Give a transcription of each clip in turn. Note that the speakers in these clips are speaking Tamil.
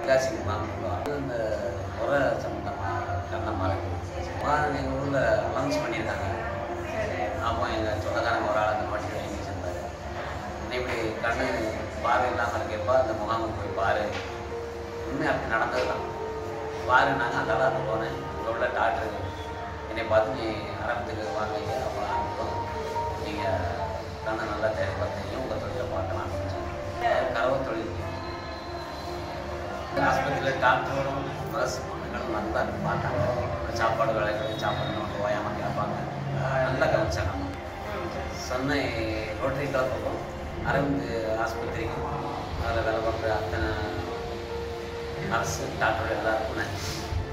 தென்காசி முகாம் அது இந்த உர சம்மந்தமாக கண்ணை மறைக்கும் முகாம் எங்கள் ஊரில் அனௌன்ஸ் பண்ணியிருக்காங்க அப்போ எங்கள் சொந்தக்காரங்க ஒரு ஆள் அந்த மாட்டி வாங்கி செஞ்சார் இப்படி கண்ணு பார்வை இல்லாமல் இருக்கப்போ அந்த முகாமுக்கு போய் பாரு உண்மை அப்படி நடந்தது தான் பாருன்னாங்க அந்த ஆள் அங்கே போனேன் இங்கே உள்ள டாக்டர் என்னை பார்த்து நீ ஆரம்பத்துக்கு வாங்க அப்போ அனுப்பும் நீங்கள் கண்ணை நல்லா தேவைப்படுத்தீங்க உங்கள் தொழிலை பார்க்கலாம் அப்படின்னு சொன்னாங்க கறவை தொழில் ஆஸ்பத்திரியில் டாக்டரும் நர்ஸ் பொண்ணுங்களும் நல்லா பார்த்தாங்க சாப்பாடு விளையாடு சாப்பாடு நம்ம ஓயாமல் கேட்பாங்க நல்லா கவனிச்சாங்க சொன்ன ரோட்டரி கிளப்புக்கும் அரவிந்த் ஆஸ்பத்திரிக்கும் அதில் வேலை பார்க்குற அத்தனை அரசு டாக்டர் எல்லாருக்கும் நன்றி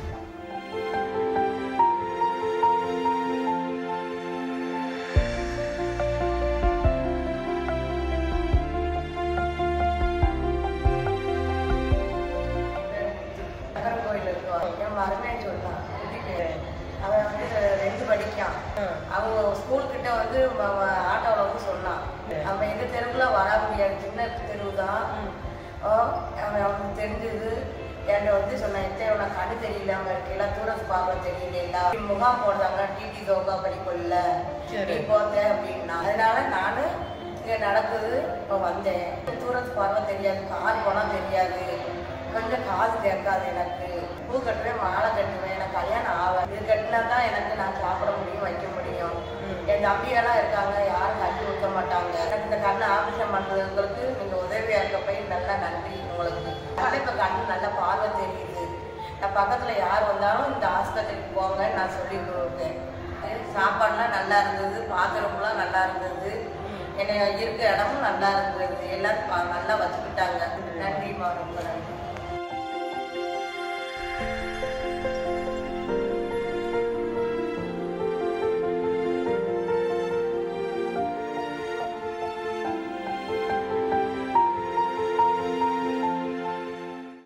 நகர் கோயில் இருக்கும் என் மருமேன்னு சொன்னான் வீட்டுக்கு அவன் வந்து ரெண்டு படிக்கான் அவங்க ஸ்கூல் கிட்ட வந்து ஆட்டோவில் வந்து சொன்னான் அவன் எந்த தெருவில் வர முடியாது சின்ன தெருவு தான் அவன் அவனுக்கு தெரிஞ்சது என்கிட்ட வந்து சொன்னான் எத்தனை உனக்கு கண்ணு தெரியல அவங்க இருக்கலாம் தூரத்து பார்க்க தெரியல முகாம் போடுறாங்க டிடி தோகா படிக்கொள்ள நீ போத்த அப்படின்னா அதனால நான் இங்கே நடக்குது இப்போ வந்தேன் தூரத்து பார்வை தெரியாது கால் போனால் தெரியாது கொஞ்சம் காது கேட்காது எனக்கு பூ கட்டுவேன் மாலை கட்டுவேன் எனக்கு கல்யாணம் ஆகாது இது கட்டினா தான் எனக்கு நான் சாப்பிட முடியும் வைக்க முடியும் என் தம்பியெல்லாம் இருக்காங்க யாரும் கட்டி ஊற்ற மாட்டாங்க எனக்கு இந்த கண்ணை ஆபரேஷன் பண்ணுறதுங்களுக்கு நீங்கள் உதவியாக இருக்க போய் நல்லா நன்றி உங்களுக்கு அதனால இப்போ கண்ணு நல்லா பார்வை தெரியுது நான் பக்கத்தில் யார் வந்தாலும் இந்த ஆஸ்பத்திரிக்கு போங்க நான் சொல்லி கொடுப்பேன் சாப்பாடுலாம் நல்லா இருந்தது பாத்திரம்லாம் நல்லா இருந்தது என்னை இருக்க இடமும் நல்லா இருந்தது எல்லாம் பா- நல்லா வச்சுக்கிட்டாங்க நன்றிம்மா ரொம்ப நன்றி